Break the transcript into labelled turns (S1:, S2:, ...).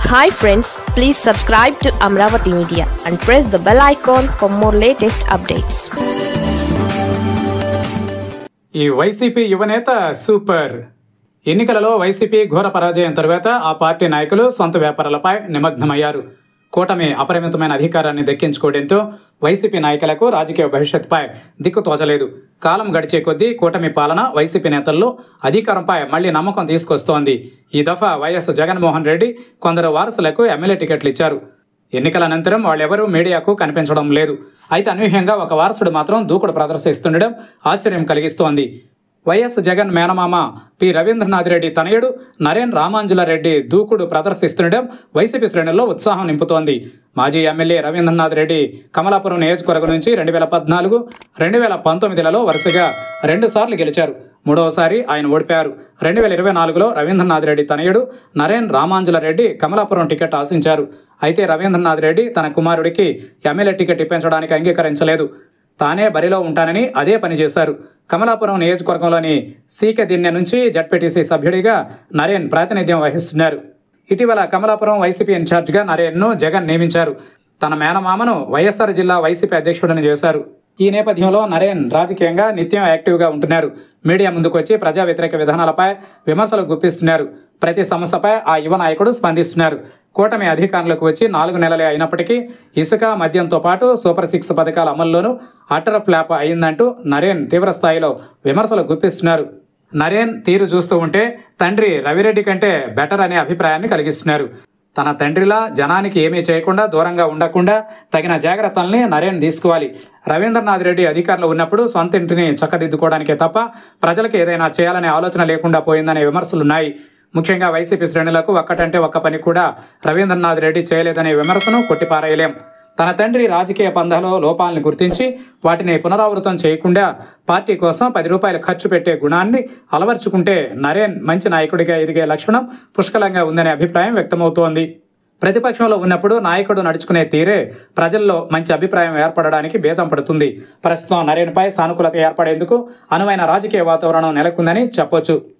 S1: hi friends please subscribe to Amaravati media and press the bell icon for more latest updates
S2: ఈ YCP యువనేత super ఎన్నికలలో YCP ఘోర పరాజయం తరువాత ఆ పార్టీ నాయకులు సొంత వ్యాపారాలపై నిమగ్నమయ్యారు కూటమి అపరిమితమైన అధికారాన్ని దక్కించుకోవడంతో వైసీపీ నాయకులకు రాజకీయ భవిష్యత్తుపై దిక్కు తోచలేదు కాలం గడిచే కొద్దీ కూటమి పాలన వైసీపీ నేతల్లో అధికారంపై మళ్లీ నమ్మకం తీసుకొస్తోంది ఈ దఫా వైఎస్ జగన్మోహన్ రెడ్డి కొందరు వారసులకు ఎమ్మెల్యే టికెట్లు ఇచ్చారు ఎన్నికల అనంతరం వాళ్ళెవరూ మీడియాకు కనిపించడం లేదు అయితే అనూహ్యంగా ఒక వారసుడు మాత్రం దూకుడు ప్రదర్శిస్తుండడం ఆశ్చర్యం కలిగిస్తోంది వైఎస్ జగన్ మేనమామ పి రవీంద్రనాథ్ రెడ్డి తనయుడు నరేన్ రామాంజులారెడ్డి దూకుడు ప్రదర్శిస్తుండడం వైసీపీ శ్రేణుల్లో ఉత్సాహం నింపుతోంది మాజీ ఎమ్మెల్యే రవీంద్రనాథ్ రెడ్డి కమలాపురం నియోజకవర్గం నుంచి రెండు వేల పద్నాలుగు రెండు వేల పంతొమ్మిదిలలో వరుసగా రెండుసార్లు గెలిచారు మూడవసారి ఆయన ఓడిపోయారు రెండు వేల ఇరవై నాలుగులో రవీంద్రనాథ్ రెడ్డి తనయుడు నరేన్ రామాంజులారెడ్డి కమలాపురం టికెట్ ఆశించారు అయితే రవీంద్రనాథ్ రెడ్డి తన కుమారుడికి ఎమ్మెల్యే టికెట్ ఇప్పించడానికి అంగీకరించలేదు తానే బరిలో ఉంటానని అదే పని చేశారు కమలాపురం నియోజకవర్గంలోని సీకె దిన్నె నుంచి జడ్పీటీసీ సభ్యుడిగా నరేన్ ప్రాతినిధ్యం వహిస్తున్నారు ఇటీవల కమలాపురం వైసీపీ ఇన్ఛార్జిగా నరేన్ను జగన్ నియమించారు తన మేనమామను వైఎస్ఆర్ జిల్లా వైసీపీ అధ్యక్షుడిని చేశారు ఈ నేపథ్యంలో నరేన్ రాజకీయంగా నిత్యం యాక్టివ్గా ఉంటున్నారు మీడియా ముందుకు వచ్చి ప్రజా వ్యతిరేక విధానాలపై విమర్శలు గుప్పిస్తున్నారు ప్రతి సమస్యపై ఆ యువ నాయకుడు స్పందిస్తున్నారు కూటమి అధికారంలోకి వచ్చి నాలుగు నెలలే అయినప్పటికీ ఇసుక మద్యంతో పాటు సూపర్ సిక్స్ పథకాల అమల్లోనూ అటర్ ఫ్లాప్ అయిందంటూ నరేన్ తీవ్ర స్థాయిలో విమర్శలు గుప్పిస్తున్నారు నరేన్ తీరు చూస్తూ ఉంటే తండ్రి రవిరెడ్డి కంటే బెటర్ అనే అభిప్రాయాన్ని కలిగిస్తున్నారు తన తండ్రిలా జనానికి ఏమీ చేయకుండా దూరంగా ఉండకుండా తగిన జాగ్రత్తల్ని నరేన్ తీసుకోవాలి రవీంద్రనాథ్ రెడ్డి అధికారంలో ఉన్నప్పుడు సొంత ఇంటిని చక్కదిద్దుకోవడానికే తప్ప ప్రజలకు ఏదైనా చేయాలనే ఆలోచన లేకుండా పోయిందనే విమర్శలున్నాయి ముఖ్యంగా వైసీపీ శ్రేణులకు ఒక్కటంటే ఒక్క పని కూడా రవీంద్రనాథ్ రెడ్డి చేయలేదనే విమర్శను కొట్టిపారేయలేం తన తండ్రి రాజకీయ పందాలో లోపాలను గుర్తించి వాటిని పునరావృతం చేయకుండా పార్టీ కోసం పది రూపాయలు ఖర్చు పెట్టే గుణాన్ని అలవర్చుకుంటే నరేన్ మంచి నాయకుడిగా ఎదిగే లక్షణం పుష్కలంగా ఉందనే అభిప్రాయం వ్యక్తమవుతోంది ప్రతిపక్షంలో ఉన్నప్పుడు నాయకుడు నడుచుకునే తీరే ప్రజల్లో మంచి అభిప్రాయం ఏర్పడడానికి బేతం పడుతుంది ప్రస్తుతం నరేన్పై సానుకూలత ఏర్పడేందుకు అనువైన రాజకీయ వాతావరణం నెలకొందని చెప్పొచ్చు